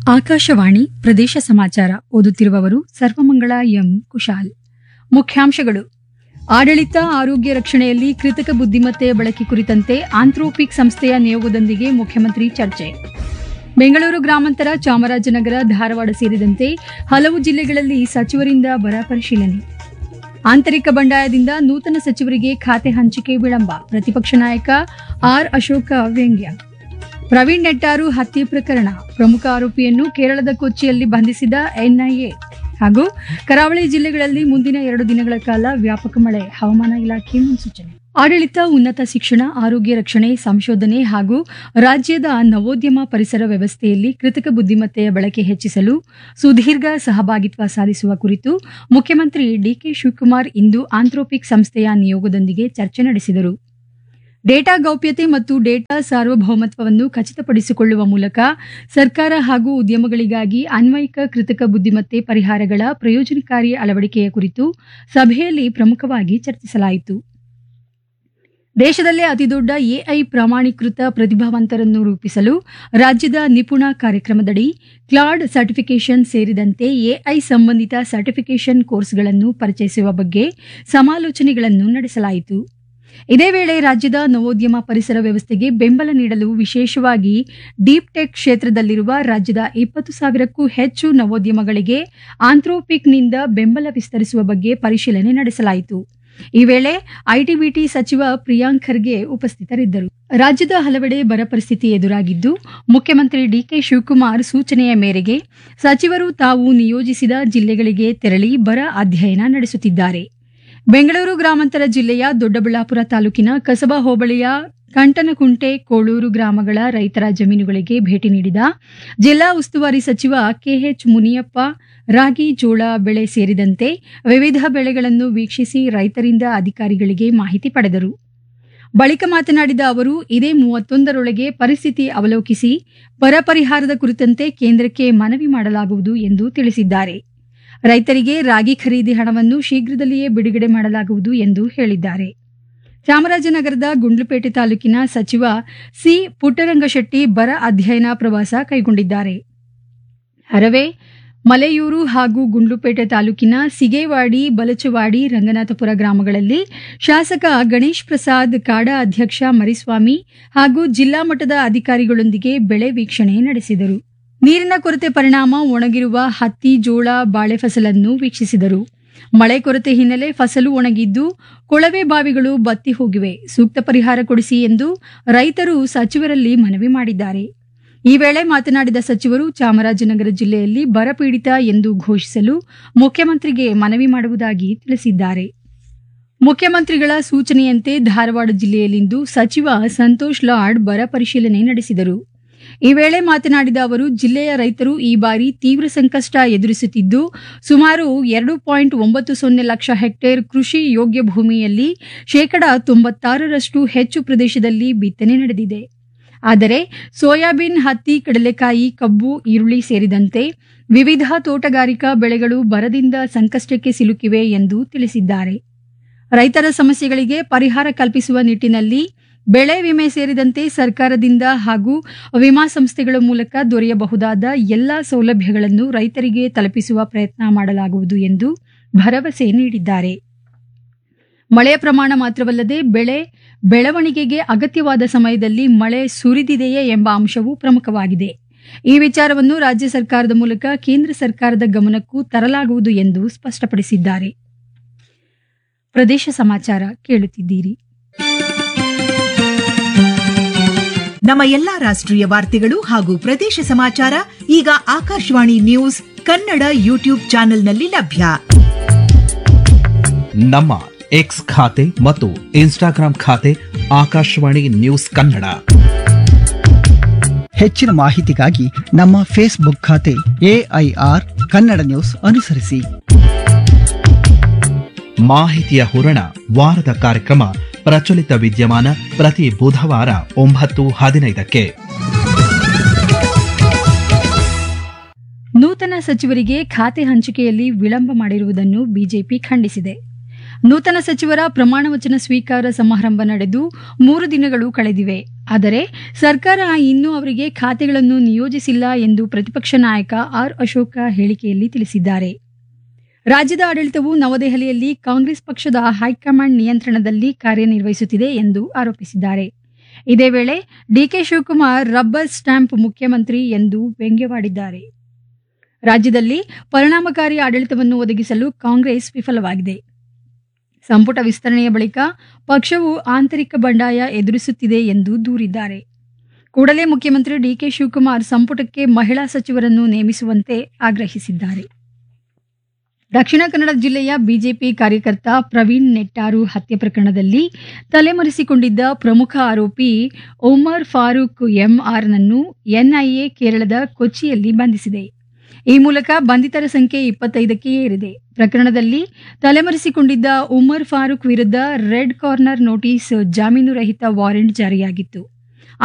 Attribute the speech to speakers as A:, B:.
A: ಆಕಾಶವಾಣಿ ಪ್ರದೇಶ ಸಮಾಚಾರ ಓದುತ್ತಿರುವವರು ಸರ್ವಮಂಗಳ ಎಂ ಕುಶಾಲ್ ಮುಖ್ಯಾಂಶಗಳು ಆಡಳಿತ ಆರೋಗ್ಯ ರಕ್ಷಣೆಯಲ್ಲಿ ಕೃತಕ ಬುದ್ಧಿಮತ್ತೆಯ ಬಳಕೆ ಕುರಿತಂತೆ ಆಂಥ್ರೋಪಿಕ್ ಸಂಸ್ಥೆಯ ನಿಯೋಗದೊಂದಿಗೆ ಮುಖ್ಯಮಂತ್ರಿ ಚರ್ಚೆ ಬೆಂಗಳೂರು ಗ್ರಾಮಾಂತರ ಚಾಮರಾಜನಗರ ಧಾರವಾಡ ಸೇರಿದಂತೆ ಹಲವು ಜಿಲ್ಲೆಗಳಲ್ಲಿ ಸಚಿವರಿಂದ ಬರ ಪರಿಶೀಲನೆ ಆಂತರಿಕ ಬಂಡಾಯದಿಂದ ನೂತನ ಸಚಿವರಿಗೆ ಖಾತೆ ಹಂಚಿಕೆ ವಿಳಂಬ ಪ್ರತಿಪಕ್ಷ ನಾಯಕ ಆರ್ ಅಶೋಕ ವ್ಯಂಗ್ಯ ಪ್ರವೀಣ್ ನೆಟ್ಟಾರು ಹತ್ಯೆ ಪ್ರಕರಣ ಪ್ರಮುಖ ಆರೋಪಿಯನ್ನು ಕೇರಳದ ಕೊಚ್ಚಿಯಲ್ಲಿ ಬಂಧಿಸಿದ ಎನ್ಐಎ ಹಾಗೂ ಕರಾವಳಿ ಜಿಲ್ಲೆಗಳಲ್ಲಿ ಮುಂದಿನ ಎರಡು ದಿನಗಳ ಕಾಲ ವ್ಯಾಪಕ ಮಳೆ ಹವಾಮಾನ ಇಲಾಖೆ ಮುನ್ಸೂಚನೆ ಆಡಳಿತ ಉನ್ನತ ಶಿಕ್ಷಣ ಆರೋಗ್ಯ ರಕ್ಷಣೆ ಸಂಶೋಧನೆ ಹಾಗೂ ರಾಜ್ಯದ ನವೋದ್ಯಮ ಪರಿಸರ ವ್ಯವಸ್ಥೆಯಲ್ಲಿ ಕೃತಕ ಬುದ್ಧಿಮತ್ತೆಯ ಬಳಕೆ ಹೆಚ್ಚಿಸಲು ಸುದೀರ್ಘ ಸಹಭಾಗಿತ್ವ ಸಾಧಿಸುವ ಕುರಿತು ಮುಖ್ಯಮಂತ್ರಿ ಡಿಕೆ ಶಿವಕುಮಾರ್ ಇಂದು ಆಂಥ್ರೋಪಿಕ್ ಸಂಸ್ಥೆಯ ನಿಯೋಗದೊಂದಿಗೆ ಚರ್ಚೆ ನಡೆಸಿದರು ಡೇಟಾ ಗೌಪ್ಯತೆ ಮತ್ತು ಡೇಟಾ ಸಾರ್ವಭೌಮತ್ವವನ್ನು ಖಚಿತಪಡಿಸಿಕೊಳ್ಳುವ ಮೂಲಕ ಸರ್ಕಾರ ಹಾಗೂ ಉದ್ಯಮಗಳಿಗಾಗಿ ಅನ್ವಯಿಕ ಕೃತಕ ಬುದ್ಧಿಮತ್ತೆ ಪರಿಹಾರಗಳ ಪ್ರಯೋಜನಕಾರಿ ಅಳವಡಿಕೆಯ ಕುರಿತು ಸಭೆಯಲ್ಲಿ ಪ್ರಮುಖವಾಗಿ ಚರ್ಚಿಸಲಾಯಿತು ದೇಶದಲ್ಲೇ ಅತಿದೊಡ್ಡ ಎಐ ಪ್ರಮಾಣೀಕೃತ ಪ್ರತಿಭಾವಂತರನ್ನು ರೂಪಿಸಲು ರಾಜ್ಯದ ನಿಪುಣ ಕಾರ್ಯಕ್ರಮದಡಿ ಕ್ಲಾಡ್ ಸರ್ಟಿಫಿಕೇಷನ್ ಸೇರಿದಂತೆ ಎಐ ಸಂಬಂಧಿತ ಸರ್ಟಿಫಿಕೇಷನ್ ಕೋರ್ಸ್ಗಳನ್ನು ಪರಿಚಯಿಸುವ ಬಗ್ಗೆ ಸಮಾಲೋಚನೆಗಳನ್ನು ನಡೆಸಲಾಯಿತು ಇದೇ ವೇಳೆ ರಾಜ್ಯದ ನವೋದ್ಯಮ ಪರಿಸರ ವ್ಯವಸ್ಥೆಗೆ ಬೆಂಬಲ ನೀಡಲು ವಿಶೇಷವಾಗಿ ಡೀಪ್ ಟೆಕ್ ಕ್ಷೇತ್ರದಲ್ಲಿರುವ ರಾಜ್ಯದ ಇಪ್ಪತ್ತು ಸಾವಿರಕ್ಕೂ ಹೆಚ್ಚು ನವೋದ್ಯಮಗಳಿಗೆ ಆಂಥ್ರೋಪಿಕ್ನಿಂದ ಬೆಂಬಲ ವಿಸ್ತರಿಸುವ ಬಗ್ಗೆ ಪರಿಶೀಲನೆ ನಡೆಸಲಾಯಿತು ಈ ವೇಳೆ ಐಟಿಬಿಟಿ ಸಚಿವ ಪ್ರಿಯಾಂಕ್ ಖರ್ಗೆ ಉಪಸ್ಥಿತರಿದ್ದರು ರಾಜ್ಯದ ಹಲವೆಡೆ ಬರ ಪರಿಸ್ಥಿತಿ ಎದುರಾಗಿದ್ದು ಮುಖ್ಯಮಂತ್ರಿ ಡಿಕೆ ಶಿವಕುಮಾರ್ ಸೂಚನೆಯ ಮೇರೆಗೆ ಸಚಿವರು ತಾವು ನಿಯೋಜಿಸಿದ ಜಿಲ್ಲೆಗಳಿಗೆ ತೆರಳಿ ಬರ ಅಧ್ಯಯನ ನಡೆಸುತ್ತಿದ್ದಾರೆ ಬೆಂಗಳೂರು ಗ್ರಾಮಾಂತರ ಜಿಲ್ಲೆಯ ದೊಡ್ಡಬಳ್ಳಾಪುರ ತಾಲೂಕಿನ ಕಸಬಾ ಹೋಬಳಿಯ ಕಂಟನಕುಂಟೆ ಕೋಳೂರು ಗ್ರಾಮಗಳ ರೈತರ ಜಮೀನುಗಳಿಗೆ ಭೇಟಿ ನೀಡಿದ ಜಿಲ್ಲಾ ಉಸ್ತುವಾರಿ ಸಚಿವ ಕೆಎಚ್ ಮುನಿಯಪ್ಪ ರಾಗಿ ಜೋಳ ಬೆಳೆ ಸೇರಿದಂತೆ ವಿವಿಧ ಬೆಳೆಗಳನ್ನು ವೀಕ್ಷಿಸಿ ರೈತರಿಂದ ಅಧಿಕಾರಿಗಳಿಗೆ ಮಾಹಿತಿ ಪಡೆದರು ಬಳಿಕ ಮಾತನಾಡಿದ ಅವರು ಇದೇ ಮೂವತ್ತೊಂದರೊಳಗೆ ಪರಿಸ್ಥಿತಿ ಅವಲೋಕಿಸಿ ಬರ ಪರಿಹಾರದ ಕುರಿತಂತೆ ಕೇಂದ್ರಕ್ಕೆ ಮನವಿ ಮಾಡಲಾಗುವುದು ಎಂದು ತಿಳಿಸಿದ್ದಾರೆ ರೈತರಿಗೆ ರಾಗಿ ಖರೀದಿ ಹಣವನ್ನು ಶೀಘ್ರದಲ್ಲಿಯೇ ಬಿಡುಗಡೆ ಮಾಡಲಾಗುವುದು ಎಂದು ಹೇಳಿದ್ದಾರೆ ಚಾಮರಾಜನಗರದ ಗುಂಡ್ಲುಪೇಟೆ ತಾಲೂಕಿನ ಸಚಿವ ಸಿ ಪುಟ್ಟರಂಗಶೆಟ್ಟಿ ಬರ ಅಧ್ಯಯನ ಪ್ರವಾಸ ಕೈಗೊಂಡಿದ್ದಾರೆ ಹರವೆ ಮಲೆಯೂರು ಹಾಗೂ ಗುಂಡ್ಲುಪೇಟೆ ತಾಲೂಕಿನ ಸಿಗೇವಾಡಿ ಬಲಚವಾಡಿ ರಂಗನಾಥಪುರ ಗ್ರಾಮಗಳಲ್ಲಿ ಶಾಸಕ ಗಣೇಶ್ ಪ್ರಸಾದ್ ಕಾಡಾ ಅಧ್ಯಕ್ಷ ಮರಿಸ್ವಾಮಿ ಹಾಗೂ ಜಿಲ್ಲಾ ಮಟ್ಟದ ಅಧಿಕಾರಿಗಳೊಂದಿಗೆ ಬೆಳೆ ವೀಕ್ಷಣೆ ನಡೆಸಿದರು ನೀರಿನ ಕೊರತೆ ಪರಿಣಾಮ ಒಣಗಿರುವ ಹತ್ತಿ ಜೋಳ ಬಾಳೆ ಫಸಲನ್ನು ವೀಕ್ಷಿಸಿದರು ಮಳೆ ಕೊರತೆ ಹಿನ್ನೆಲೆ ಫಸಲು ಒಣಗಿದ್ದು ಕೊಳವೆ ಬಾವಿಗಳು ಬತ್ತಿ ಹೋಗಿವೆ ಸೂಕ್ತ ಪರಿಹಾರ ಕೊಡಿಸಿ ಎಂದು ರೈತರು ಸಚಿವರಲ್ಲಿ ಮನವಿ ಮಾಡಿದ್ದಾರೆ ಈ ವೇಳೆ ಮಾತನಾಡಿದ ಸಚಿವರು ಚಾಮರಾಜನಗರ ಜಿಲ್ಲೆಯಲ್ಲಿ ಬರಪೀಡಿತ ಎಂದು ಘೋಷಿಸಲು ಮುಖ್ಯಮಂತ್ರಿಗೆ ಮನವಿ ಮಾಡುವುದಾಗಿ ತಿಳಿಸಿದ್ದಾರೆ ಮುಖ್ಯಮಂತ್ರಿಗಳ ಸೂಚನೆಯಂತೆ ಧಾರವಾಡ ಜಿಲ್ಲೆಯಲ್ಲಿಂದು ಸಚಿವ ಸಂತೋಷ್ ಲಾಡ್ ಬರ ಪರಿಶೀಲನೆ ನಡೆಸಿದರು ಈ ವೇಳೆ ಮಾತನಾಡಿದ ಅವರು ಜಿಲ್ಲೆಯ ರೈತರು ಈ ಬಾರಿ ತೀವ್ರ ಸಂಕಷ್ಟ ಎದುರಿಸುತ್ತಿದ್ದು ಸುಮಾರು ಎರಡು ಪಾಯಿಂಟ್ ಒಂಬತ್ತು ಸೊನ್ನೆ ಲಕ್ಷ ಹೆಕ್ಟೇರ್ ಕೃಷಿ ಯೋಗ್ಯ ಭೂಮಿಯಲ್ಲಿ ಶೇಕಡ ತೊಂಬತ್ತಾರರಷ್ಟು ಹೆಚ್ಚು ಪ್ರದೇಶದಲ್ಲಿ ಬಿತ್ತನೆ ನಡೆದಿದೆ ಆದರೆ ಸೋಯಾಬೀನ್ ಹತ್ತಿ ಕಡಲೆಕಾಯಿ ಕಬ್ಬು ಈರುಳ್ಳಿ ಸೇರಿದಂತೆ ವಿವಿಧ ತೋಟಗಾರಿಕಾ ಬೆಳೆಗಳು ಬರದಿಂದ ಸಂಕಷ್ಟಕ್ಕೆ ಸಿಲುಕಿವೆ ಎಂದು ತಿಳಿಸಿದ್ದಾರೆ ರೈತರ ಸಮಸ್ಯೆಗಳಿಗೆ ಪರಿಹಾರ ಕಲ್ಪಿಸುವ ನಿಟ್ಟಿನಲ್ಲಿ ಬೆಳೆ ವಿಮೆ ಸೇರಿದಂತೆ ಸರ್ಕಾರದಿಂದ ಹಾಗೂ ವಿಮಾ ಸಂಸ್ಥೆಗಳ ಮೂಲಕ ದೊರೆಯಬಹುದಾದ ಎಲ್ಲಾ ಸೌಲಭ್ಯಗಳನ್ನು ರೈತರಿಗೆ ತಲುಪಿಸುವ ಪ್ರಯತ್ನ ಮಾಡಲಾಗುವುದು ಎಂದು ಭರವಸೆ ನೀಡಿದ್ದಾರೆ ಮಳೆಯ ಪ್ರಮಾಣ ಮಾತ್ರವಲ್ಲದೆ ಬೆಳೆ ಬೆಳವಣಿಗೆಗೆ ಅಗತ್ಯವಾದ ಸಮಯದಲ್ಲಿ ಮಳೆ ಸುರಿದಿದೆಯೇ ಎಂಬ ಅಂಶವೂ ಪ್ರಮುಖವಾಗಿದೆ ಈ ವಿಚಾರವನ್ನು ರಾಜ್ಯ ಸರ್ಕಾರದ ಮೂಲಕ ಕೇಂದ್ರ ಸರ್ಕಾರದ ಗಮನಕ್ಕೂ ತರಲಾಗುವುದು ಎಂದು ಸ್ಪಷ್ಟಪಡಿಸಿದ್ದಾರೆ ಪ್ರದೇಶ ಸಮಾಚಾರ ಕೇಳುತ್ತಿದ್ದೀರಿ
B: ನಮ್ಮ ಎಲ್ಲಾ ರಾಷ್ಟ್ರೀಯ ವಾರ್ತೆಗಳು ಹಾಗೂ ಪ್ರದೇಶ ಸಮಾಚಾರ ಈಗ ಆಕಾಶವಾಣಿ ನ್ಯೂಸ್ ಕನ್ನಡ ಯೂಟ್ಯೂಬ್ ಚಾನೆಲ್ನಲ್ಲಿ ಲಭ್ಯ
C: ನಮ್ಮ ಎಕ್ಸ್ ಖಾತೆ ಮತ್ತು ಇನ್ಸ್ಟಾಗ್ರಾಂ ಖಾತೆ ಆಕಾಶವಾಣಿ ನ್ಯೂಸ್ ಕನ್ನಡ
D: ಹೆಚ್ಚಿನ ಮಾಹಿತಿಗಾಗಿ ನಮ್ಮ ಫೇಸ್ಬುಕ್ ಖಾತೆ ಎಐಆರ್ ಕನ್ನಡ ನ್ಯೂಸ್ ಅನುಸರಿಸಿ
C: ಮಾಹಿತಿಯ ಹೂರಣ ವಾರದ ಕಾರ್ಯಕ್ರಮ ಪ್ರಚಲಿತ ವಿದ್ಯಮಾನ ಪ್ರತಿ ಬುಧವಾರ ಒಂಬತ್ತು ಹದಿನೈದಕ್ಕೆ
A: ನೂತನ ಸಚಿವರಿಗೆ ಖಾತೆ ಹಂಚಿಕೆಯಲ್ಲಿ ವಿಳಂಬ ಮಾಡಿರುವುದನ್ನು ಬಿಜೆಪಿ ಖಂಡಿಸಿದೆ ನೂತನ ಸಚಿವರ ಪ್ರಮಾಣ ವಚನ ಸ್ವೀಕಾರ ಸಮಾರಂಭ ನಡೆದು ಮೂರು ದಿನಗಳು ಕಳೆದಿವೆ ಆದರೆ ಸರ್ಕಾರ ಇನ್ನೂ ಅವರಿಗೆ ಖಾತೆಗಳನ್ನು ನಿಯೋಜಿಸಿಲ್ಲ ಎಂದು ಪ್ರತಿಪಕ್ಷ ನಾಯಕ ಆರ್ ಅಶೋಕ ಹೇಳಿಕೆಯಲ್ಲಿ ತಿಳಿಸಿದ್ದಾರೆ ರಾಜ್ಯದ ಆಡಳಿತವು ನವದೆಹಲಿಯಲ್ಲಿ ಕಾಂಗ್ರೆಸ್ ಪಕ್ಷದ ಹೈಕಮಾಂಡ್ ನಿಯಂತ್ರಣದಲ್ಲಿ ಕಾರ್ಯನಿರ್ವಹಿಸುತ್ತಿದೆ ಎಂದು ಆರೋಪಿಸಿದ್ದಾರೆ ಇದೇ ವೇಳೆ ಡಿಕೆ ಶಿವಕುಮಾರ್ ರಬ್ಬರ್ ಸ್ಟ್ಯಾಂಪ್ ಮುಖ್ಯಮಂತ್ರಿ ಎಂದು ವ್ಯಂಗ್ಯವಾಡಿದ್ದಾರೆ ರಾಜ್ಯದಲ್ಲಿ ಪರಿಣಾಮಕಾರಿ ಆಡಳಿತವನ್ನು ಒದಗಿಸಲು ಕಾಂಗ್ರೆಸ್ ವಿಫಲವಾಗಿದೆ ಸಂಪುಟ ವಿಸ್ತರಣೆಯ ಬಳಿಕ ಪಕ್ಷವು ಆಂತರಿಕ ಬಂಡಾಯ ಎದುರಿಸುತ್ತಿದೆ ಎಂದು ದೂರಿದ್ದಾರೆ ಕೂಡಲೇ ಮುಖ್ಯಮಂತ್ರಿ ಡಿಕೆ ಶಿವಕುಮಾರ್ ಸಂಪುಟಕ್ಕೆ ಮಹಿಳಾ ಸಚಿವರನ್ನು ನೇಮಿಸುವಂತೆ ಆಗ್ರಹಿಸಿದ್ದಾರೆ ದಕ್ಷಿಣ ಕನ್ನಡ ಜಿಲ್ಲೆಯ ಬಿಜೆಪಿ ಕಾರ್ಯಕರ್ತ ಪ್ರವೀಣ್ ನೆಟ್ಟಾರು ಹತ್ಯೆ ಪ್ರಕರಣದಲ್ಲಿ ತಲೆಮರೆಸಿಕೊಂಡಿದ್ದ ಪ್ರಮುಖ ಆರೋಪಿ ಒಮರ್ ಫಾರೂಕ್ ಎಂಆರ್ನನ್ನು ಎನ್ಐಎ ಕೇರಳದ ಕೊಚ್ಚಿಯಲ್ಲಿ ಬಂಧಿಸಿದೆ ಈ ಮೂಲಕ ಬಂಧಿತರ ಸಂಖ್ಯೆ ಇಪ್ಪತ್ತೈದಕ್ಕೆ ಏರಿದೆ ಪ್ರಕರಣದಲ್ಲಿ ತಲೆಮರೆಸಿಕೊಂಡಿದ್ದ ಉಮರ್ ಫಾರೂಕ್ ವಿರುದ್ಧ ರೆಡ್ ಕಾರ್ನರ್ ನೋಟಿಸ್ ಜಾಮೀನು ರಹಿತ ವಾರೆಂಟ್ ಜಾರಿಯಾಗಿತ್ತು